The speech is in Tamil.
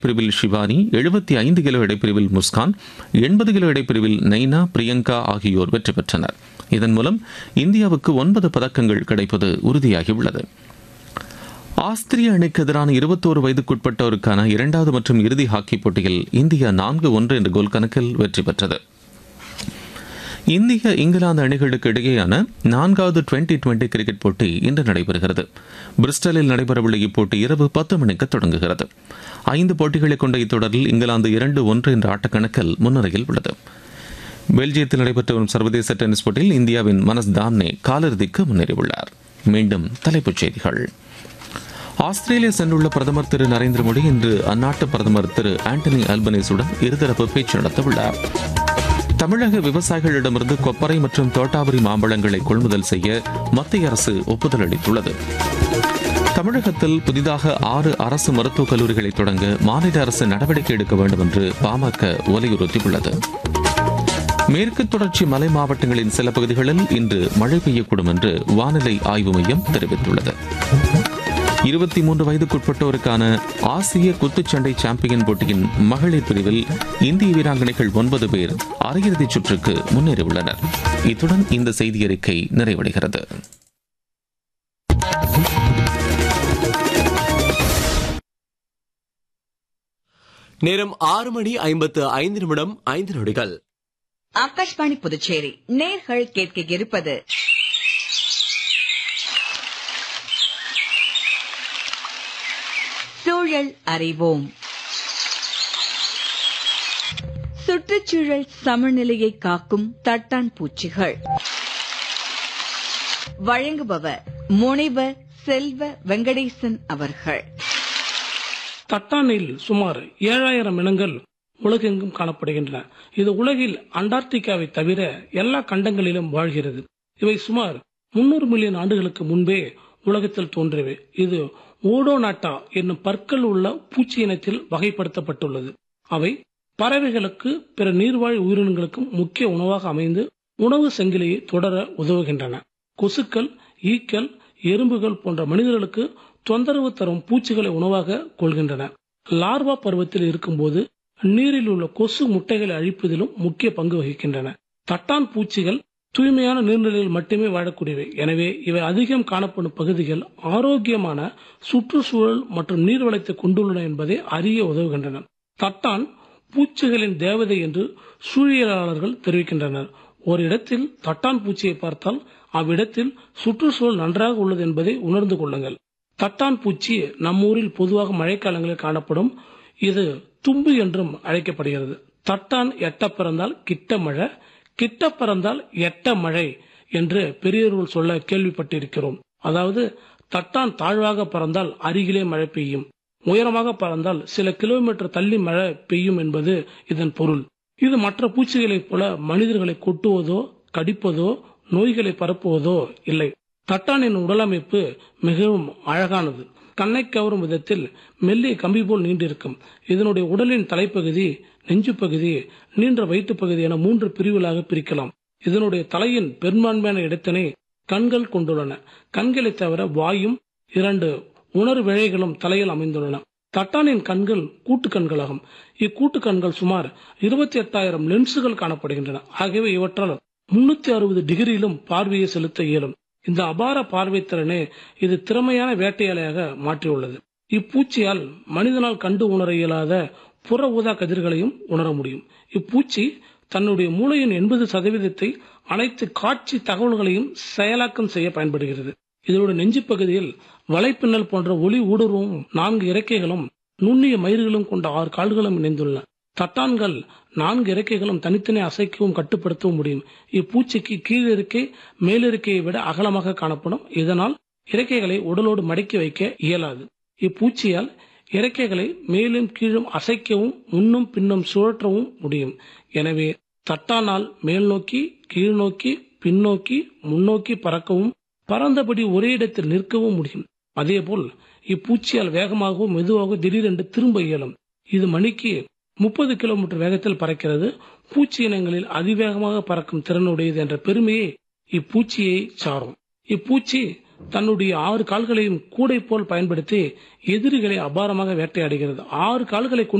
பிரிவில் ஷிவானி எழுபத்தி ஐந்து கிலோ இடைப்பிரிவில் முஸ்கான் எண்பது கிலோ இடைப்பிரிவில் நைனா பிரியங்கா ஆகியோர் வெற்றி பெற்றனர் இதன் மூலம் இந்தியாவுக்கு ஒன்பது பதக்கங்கள் கிடைப்பது உறுதியாகியுள்ளது ஆஸ்திரிய அணிக்கு எதிரான இருபத்தோரு வயதுக்குட்பட்டோருக்கான இரண்டாவது மற்றும் இறுதி ஹாக்கி போட்டியில் இந்தியா நான்கு ஒன்று என்ற கோல் கணக்கில் வெற்றி பெற்றது இந்திய இங்கிலாந்து அணிகளுக்கு இடையேயான நான்காவது டுவெண்டி டுவெண்டி கிரிக்கெட் போட்டி இன்று நடைபெறுகிறது பிரிஸ்டலில் நடைபெறவுள்ள இப்போட்டி இரவு பத்து மணிக்கு தொடங்குகிறது ஐந்து போட்டிகளை கொண்ட இத்தொடரில் இங்கிலாந்து இரண்டு ஒன்று என்ற ஆட்டக்கணக்கில் முன்னிலையில் உள்ளது பெல்ஜியத்தில் நடைபெற்று வரும் சர்வதேச டென்னிஸ் போட்டியில் இந்தியாவின் மனஸ் தாம்னே காலிறுதிக்கு முன்னேறியுள்ளார் மீண்டும் தலைப்புச் செய்திகள் ஆஸ்திரேலியா சென்றுள்ள பிரதமர் திரு நரேந்திர மோடி இன்று அந்நாட்டு பிரதமர் திரு ஆண்டனி அல்பனீஸுடன் இருதரப்பு பேச்சு நடத்தவுள்ளார் தமிழக விவசாயிகளிடமிருந்து கொப்பரை மற்றும் தோட்டாபுரி மாம்பழங்களை கொள்முதல் செய்ய மத்திய அரசு ஒப்புதல் அளித்துள்ளது தமிழகத்தில் புதிதாக ஆறு அரசு மருத்துவக் கல்லூரிகளை தொடங்க மாநில அரசு நடவடிக்கை எடுக்க வேண்டும் என்று பாமக வலியுறுத்தியுள்ளது மேற்கு தொடர்ச்சி மலை மாவட்டங்களின் சில பகுதிகளில் இன்று மழை பெய்யக்கூடும் என்று வானிலை ஆய்வு மையம் தெரிவித்துள்ளது இருபத்தி மூன்று வயதுக்குட்பட்டோருக்கான ஆசிய குத்துச்சண்டை சாம்பியன் போட்டியின் மகளிர் பிரிவில் இந்திய வீராங்கனைகள் ஒன்பது பேர் அரையிறுதிச் சுற்றுக்கு முன்னேறியுள்ளனர் இத்துடன் இந்த செய்தி அறிக்கை நிறைவடைகிறது நேரம் ஆறு மணி ஐம்பத்து ஐந்து நிமிடம் ஐந்து நொடிகள் ஆகாஷ்வாணி புதுச்சேரி நேர்கள் கேட்க இருப்பது சூழல் அறிவோம் சுற்றுச்சூழல் சமநிலையை காக்கும் தட்டான் பூச்சிகள் வழங்குபவர் முனைவர் செல்வ வெங்கடேசன் அவர்கள் தட்டானில் சுமார் ஏழாயிரம் இனங்கள் உலகெங்கும் காணப்படுகின்றன இது உலகில் அண்டார்டிகாவை தவிர எல்லா கண்டங்களிலும் வாழ்கிறது இவை சுமார் முன்னூறு மில்லியன் ஆண்டுகளுக்கு முன்பே உலகத்தில் தோன்றியவை இது ஓடோநாட்டா என்னும் பற்கள் உள்ள பூச்சி இனத்தில் வகைப்படுத்தப்பட்டுள்ளது அவை பறவைகளுக்கு பிற நீர்வாழ் உயிரினங்களுக்கும் முக்கிய உணவாக அமைந்து உணவு சங்கிலியை தொடர உதவுகின்றன கொசுக்கள் ஈக்கள் எறும்புகள் போன்ற மனிதர்களுக்கு தொந்தரவு தரும் பூச்சிகளை உணவாக கொள்கின்றன லார்வா பருவத்தில் இருக்கும்போது நீரில் உள்ள கொசு முட்டைகளை அழிப்பதிலும் முக்கிய பங்கு வகிக்கின்றன தட்டான் பூச்சிகள் தூய்மையான நீர்நிலையில் மட்டுமே வாழக்கூடியவை எனவே இவை அதிகம் காணப்படும் பகுதிகள் ஆரோக்கியமான சுற்றுச்சூழல் மற்றும் நீர்வளத்தை கொண்டுள்ளன என்பதை அறிய உதவுகின்றன தட்டான் பூச்சிகளின் தேவதை என்று சூழியலாளர்கள் தெரிவிக்கின்றனர் ஒரு இடத்தில் தட்டான் பூச்சியை பார்த்தால் அவ்விடத்தில் சுற்றுச்சூழல் நன்றாக உள்ளது என்பதை உணர்ந்து கொள்ளுங்கள் தட்டான் பூச்சி நம்மூரில் பொதுவாக மழைக்காலங்களில் காணப்படும் இது தும்பு என்றும் அழைக்கப்படுகிறது தட்டான் எட்ட பிறந்தால் கிட்ட மழை கிட்ட பிறந்தால் எட்ட மழை என்று பெரியவர்கள் சொல்ல கேள்விப்பட்டிருக்கிறோம் அதாவது தட்டான் தாழ்வாக பறந்தால் அருகிலே மழை பெய்யும் உயரமாக பறந்தால் சில கிலோமீட்டர் தள்ளி மழை பெய்யும் என்பது இதன் பொருள் இது மற்ற பூச்சிகளைப் போல மனிதர்களை கொட்டுவதோ கடிப்பதோ நோய்களை பரப்புவதோ இல்லை தட்டானின் உடலமைப்பு மிகவும் அழகானது கண்ணை கவரும் விதத்தில் மெல்லிய கம்பி போல் நீண்டிருக்கும் இதனுடைய உடலின் தலைப்பகுதி நெஞ்சு பகுதி நீண்ட வயிற்று பகுதி என மூன்று பிரிவுகளாக பிரிக்கலாம் இதனுடைய தலையின் பெரும்பான்மையான இடத்தினை கண்கள் கொண்டுள்ளன கண்களை தவிர வாயும் இரண்டு உணர் விழைகளும் தலையில் அமைந்துள்ளன தட்டானின் கண்கள் கூட்டு கண்களாகும் இக்கூட்டு கண்கள் சுமார் இருபத்தி எட்டாயிரம் லென்சுகள் காணப்படுகின்றன ஆகவே இவற்றால் முன்னூத்தி அறுபது டிகிரியிலும் பார்வையை செலுத்த இயலும் இந்த அபார பார்வை திறனே இது திறமையான வேட்டையாளையாக மாற்றியுள்ளது இப்பூச்சியால் மனிதனால் கண்டு உணர இயலாத புற ஊதா கதிர்களையும் உணர முடியும் இப்பூச்சி தன்னுடைய மூளையின் எண்பது சதவீதத்தை அனைத்து காட்சி தகவல்களையும் செயலாக்கம் செய்ய பயன்படுகிறது இதனுடைய நெஞ்சு பகுதியில் வலைப்பின்னல் போன்ற ஒளி ஊடுருவும் நான்கு இறக்கைகளும் நுண்ணிய மயிர்களும் கொண்ட ஆறு கால்களும் இணைந்துள்ளன தட்டான்கள் நான்கு இறக்கைகளும் தனித்தனி அசைக்கவும் கட்டுப்படுத்தவும் முடியும் இப்பூச்சிக்கு கீழிருக்கை மேலிருக்கையை விட அகலமாக காணப்படும் இதனால் இறக்கைகளை உடலோடு மடக்கி வைக்க இயலாது இப்பூச்சியால் இறக்கைகளை மேலும் கீழும் அசைக்கவும் முன்னும் பின்னும் சுழற்றவும் முடியும் எனவே தட்டானால் மேல் நோக்கி கீழ் நோக்கி பின்னோக்கி முன்னோக்கி பறக்கவும் பறந்தபடி ஒரே இடத்தில் நிற்கவும் முடியும் அதேபோல் இப்பூச்சியால் வேகமாகவும் மெதுவாகவும் திடீரென்று திரும்ப இயலும் இது மணிக்கு முப்பது கிலோமீட்டர் வேகத்தில் பறக்கிறது பூச்சி இனங்களில் அதிவேகமாக பறக்கும் திறனுடையது என்ற பெருமையை இப்பூச்சியை சாரும் இப்பூச்சி தன்னுடைய ஆறு கால்களையும் கூடை போல் பயன்படுத்தி எதிரிகளை அபாரமாக வேட்டையாடுகிறது ஆறு கால்களை கொண்டு